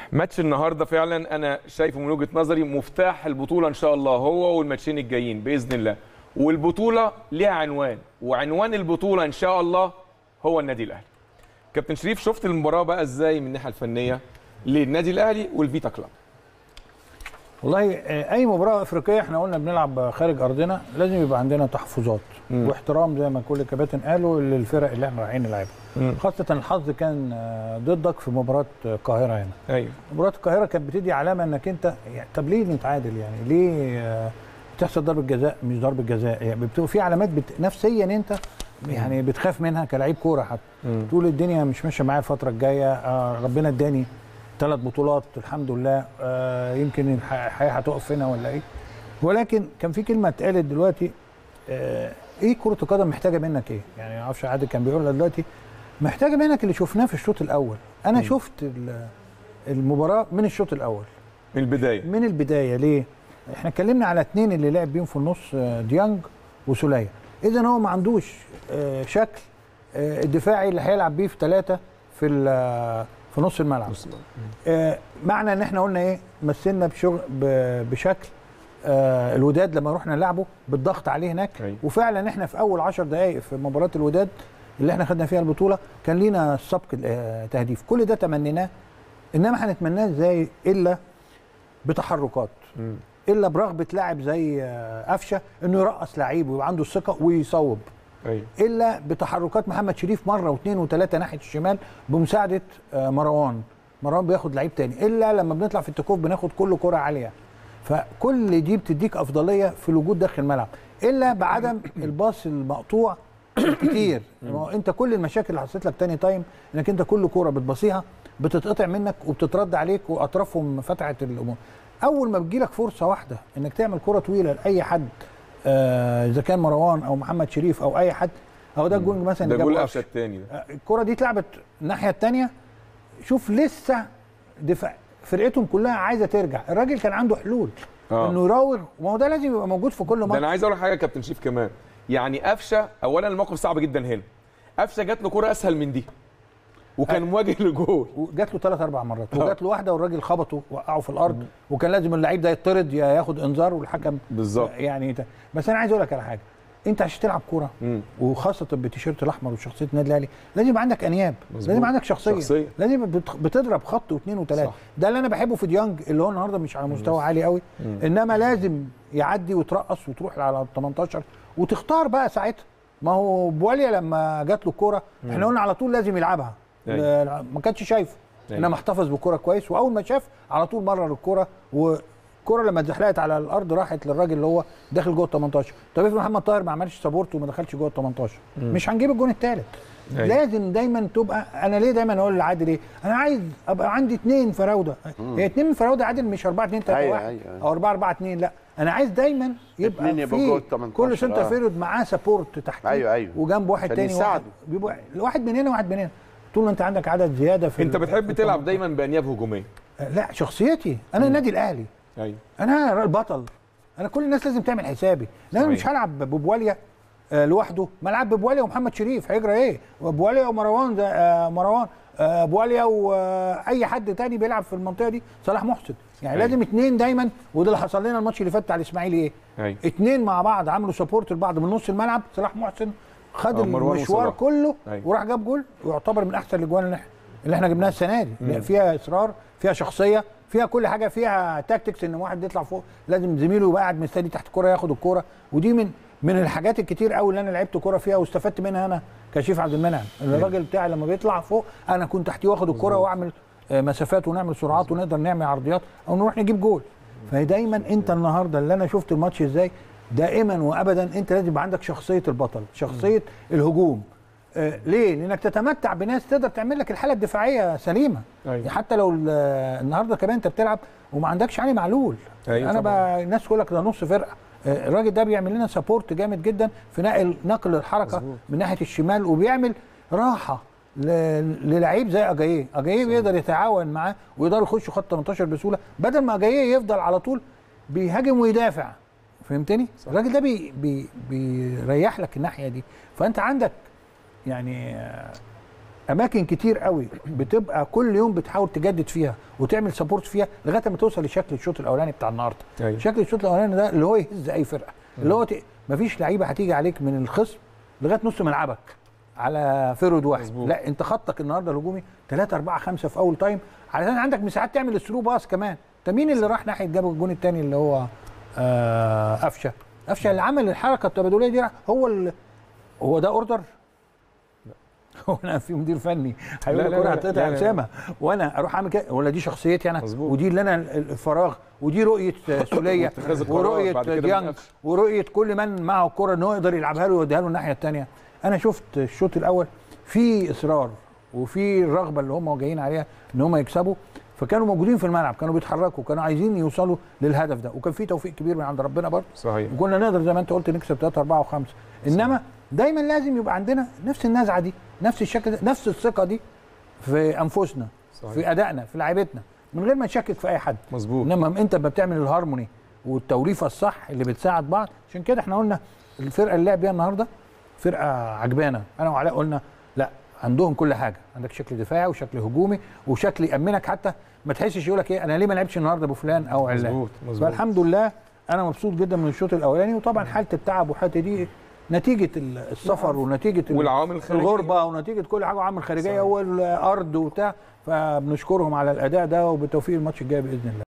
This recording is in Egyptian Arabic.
ماتش النهارده فعلا انا شايفه من وجهه نظري مفتاح البطوله ان شاء الله هو والماتشين الجايين باذن الله والبطوله ليها عنوان وعنوان البطوله ان شاء الله هو النادي الاهلي كابتن شريف شفت المباراه بقى ازاي من الناحيه الفنيه للنادي الاهلي والفيتا كلاب والله آه، اي مباراه افريقيه احنا قلنا بنلعب خارج ارضنا لازم يبقى عندنا تحفظات مم. واحترام زي ما كل الكباتن قالوا للفرق اللي احنا رايحين نلعبها مم. خاصه الحظ كان آه، ضدك في مباراه القاهره هنا ايوه مباراه القاهره كانت بتدي علامه انك انت يعني طب ليه نتعادل يعني ليه آه، بتحصل ضربه جزاء مش ضربه جزاء يعني بتبقى في علامات بت... نفسيا انت يعني بتخاف منها كلاعب كوره حتى مم. تقول الدنيا مش ماشيه معايا الفتره الجايه آه ربنا اداني ثلاث بطولات الحمد لله آه يمكن الح- الحياه هتقف هنا ولا ايه ولكن كان في كلمه اتقالت دلوقتي آه ايه كره القدم محتاجه منك ايه يعني ما اعرفش عادل كان بيقولها دلوقتي محتاجه منك اللي شفناه في الشوط الاول انا شفت ال- المباراه من الشوط الاول من البدايه من البدايه ليه احنا اتكلمنا على اثنين اللي لعب بيهم في النص آه، ديانج وسوليه اذا هو ما عندوش آه، شكل آه، الدفاعي اللي هيلعب بيه في ثلاثه في ال- في نص الملعب آه، معنى ان احنا قلنا ايه مثلنا بشغل ب- بشكل آه، الوداد لما رحنا نلعبه بالضغط عليه هناك أيوة. وفعلا احنا في اول 10 دقائق في مباراه الوداد اللي احنا خدنا فيها البطوله كان لينا سبق آه، تهديف كل ده تمنيناه انما هنتمناه ازاي الا بتحركات مم. الا برغبه لاعب زي آه، قفشه انه يرقص لعيب ويبقى عنده الثقه ويصوب ايوه الا بتحركات محمد شريف مره واثنين وثلاثه ناحيه الشمال بمساعده آه، مروان مروان بياخد لعيب تاني الا لما بنطلع في التكوف بناخد كل كره عاليه فكل دي بتديك افضليه في الوجود داخل الملعب الا بعدم الباص المقطوع كتير ما هو انت كل المشاكل اللي حصلت لك تاني تايم انك انت كل كوره بتبصيها بتتقطع منك وبتترد عليك واطرافهم فتحت الامور اول ما بتجيلك فرصه واحده انك تعمل كره طويله لاي حد آه، اذا كان مروان او محمد شريف او اي حد او ده الجول مثلا ده اللي جول جابه قفشه الثاني ده آه، الكره دي اتلعبت الناحيه الثانيه شوف لسه دفاع فرقتهم كلها عايزه ترجع الراجل كان عنده حلول آه. انه يراوغ ما هو ده لازم يبقى موجود في كل ده ماتش انا عايز اقول لك حاجه يا كابتن شريف كمان يعني قفشه اولا الموقف صعب جدا هنا قفشه جات له كره اسهل من دي وكان مواجه لجول وجات له ثلاث اربع مرات وجات له واحده والراجل خبطه وقعه في الارض وكان لازم اللعيب ده يطرد يا ياخد انذار والحكم بالظبط. يعني ت- بس انا عايز اقول لك على حاجه انت عشان تلعب كوره مم. وخاصه بالتيشيرت الاحمر وشخصيه النادي الاهلي لازم يبقى عندك انياب مظبوط. لازم يبقى عندك شخصيه, شخصية. لازم يبقى بت- بتضرب خط واثنين وثلاثه صح. ده اللي انا بحبه في ديانج اللي هو النهارده مش على مستوى عالي قوي انما لازم يعدي وترقص وتروح على ال 18 وتختار بقى ساعتها ما هو بواليا لما جات له الكوره احنا قلنا على طول لازم يلعبها أيوة. لا- ما كانش شايفه أيوة. انما احتفظ بالكوره كويس واول ما شاف على طول مرر الكوره والكوره لما اتزحلقت على الارض راحت للراجل اللي هو داخل جوه ال 18 طب افرض محمد طاهر ما عملش سابورت وما دخلش جوه ال 18 مش هنجيب الجون الثالث أيوة. لازم دايما تبقى انا ليه دايما اقول لعادل ايه انا عايز ابقى عندي اثنين فراوده هي اثنين من فراوده عادل مش 4 2 3 أيوة، 1 أيوة، أيوة. او 4 4 2 لا انا عايز دايما يبقى اتنين يبقوا جوه في ال 18 كل سنتر آه. فيرود معاه سابورت تحت أيوة، أيوة. وجنب واحد عشان تاني واحد يساعده. بيبقى واحد من هنا واحد من هنا طول ما انت عندك عدد زياده في انت ال- بتحب في تلعب التم- دايما بانياب هجوميه لا شخصيتي انا النادي الاهلي ايوه انا البطل انا كل الناس لازم تعمل حسابي لان انا صحيح. مش هلعب ببواليا آه، لوحده ما العب ببواليا ومحمد شريف هيجرى ايه بواليا ومروان ده آه، مروان آه، بواليا واي حد تاني بيلعب في المنطقه دي صلاح محسن يعني أيوة. لازم اتنين دايما وده اللي حصل لنا الماتش اللي فات بتاع الاسماعيلي ايه ايوه اتنين مع بعض عملوا سبورت لبعض من نص الملعب صلاح محسن خد آه، مروان المشوار وصلاح. كله أيوة. وراح جاب جول ويعتبر من احسن الاجوان اللي احنا اللي احنا جبناها السنه دي لا، فيها اصرار فيها شخصيه فيها كل حاجه فيها تاكتكس ان واحد يطلع فوق لازم زميله يبقى قاعد مستني تحت الكوره ياخد الكوره ودي من من الحاجات الكتير قوي اللي انا لعبت كوره فيها واستفدت منها انا كشيف عبد المنعم الراجل بتاعي لما بيطلع فوق انا كنت تحتيه واخد الكوره واعمل آه، مسافات ونعمل سرعات ونقدر نعمل عرضيات او نروح نجيب جول فدايما انت النهارده اللي انا شفت الماتش ازاي دائما وابدا انت لازم يبقى عندك شخصيه البطل شخصيه الهجوم آه ليه لانك تتمتع بناس تقدر تعمل لك الحاله الدفاعيه سليمه أيوة. حتى لو ال- النهارده كمان انت بتلعب وما عندكش علي معلول أيوة انا طبعاً. بقى الناس تقول لك ده نص فرقه آه، الراجل ده بيعمل لنا سبورت جامد جدا في نقل نقل الحركه من ناحيه الشمال وبيعمل راحه ل- للعيب زي اجاييه اجاييه بيقدر يتعاون معاه ويقدر يخش خط 18 بسهوله بدل ما اجاييه يفضل على طول بيهاجم ويدافع فهمتني الراجل ده بي بي بيريح لك الناحيه دي فانت عندك يعني آه، اماكن كتير قوي بتبقى كل يوم بتحاول تجدد فيها وتعمل سبورت فيها لغايه ما توصل لشكل الشوط الاولاني بتاع النهارده أيوة. شكل الشوط الاولاني ده اللي هو يهز اي فرقه اللي هو ت... مفيش لعيبه هتيجي عليك من الخصم لغايه نص ملعبك على فرود واحد مظبوط. لا انت خطك النهارده الهجومي 3 4 5 في اول تايم علشان عندك مساحات تعمل الثرو باس كمان انت مين اللي راح ناحيه جاب الجون الثاني اللي هو آه قفشه قفشه اللي عمل الحركه التبادليه دي هو ال... هو ده اوردر هو انا في مدير فني هيقول لا، لك لا، كوره لا، هتقطع لا، لا. اسامه وانا اروح اعمل كده ولا دي شخصيتي انا مظبوط. ودي اللي انا الفراغ ودي رؤيه سوليه واتخاذ القرار ورؤيه بعد كده ديانج بالقفش. ورؤيه كل من معه الكره ان هو يقدر يلعبها له ويوديها له الناحيه الثانيه انا شفت الشوط الاول في اصرار وفي الرغبه اللي هم جايين عليها ان هم يكسبوا فكانوا موجودين في الملعب كانوا بيتحركوا كانوا عايزين يوصلوا للهدف ده وكان في توفيق كبير من عند ربنا برضه صحيح وكنا نقدر زي ما انت قلت نكسب 3 4 و5 انما دايما لازم يبقى عندنا نفس النزعه دي نفس الشكل ده نفس الثقه دي في انفسنا صحيح. في ادائنا في لعيبتنا من غير ما نشكك في اي حد مظبوط انما انت لما بتعمل الهارموني والتوليفه الصح اللي بتساعد بعض عشان كده احنا قلنا الفرقه اللي لعب بيها النهارده فرقه عجبانه انا وعلاء قلنا لا عندهم كل حاجه عندك شكل دفاعي وشكل هجومي وشكل يامنك حتى ما تحسش يقول لك ايه انا ليه ما لعبش النهارده بفلان او علان مظبوط مظبوط فالحمد لله انا مبسوط جدا من الشوط الاولاني وطبعا حاله التعب وحالتي دي نتيجه السفر ونتيجه ال- والعوامل الخارجيه الغربه ونتيجه كل حاجه وعامل خارجيه صحيح. والارض وبتاع فبنشكرهم على الاداء ده وبالتوفيق الماتش الجاي باذن الله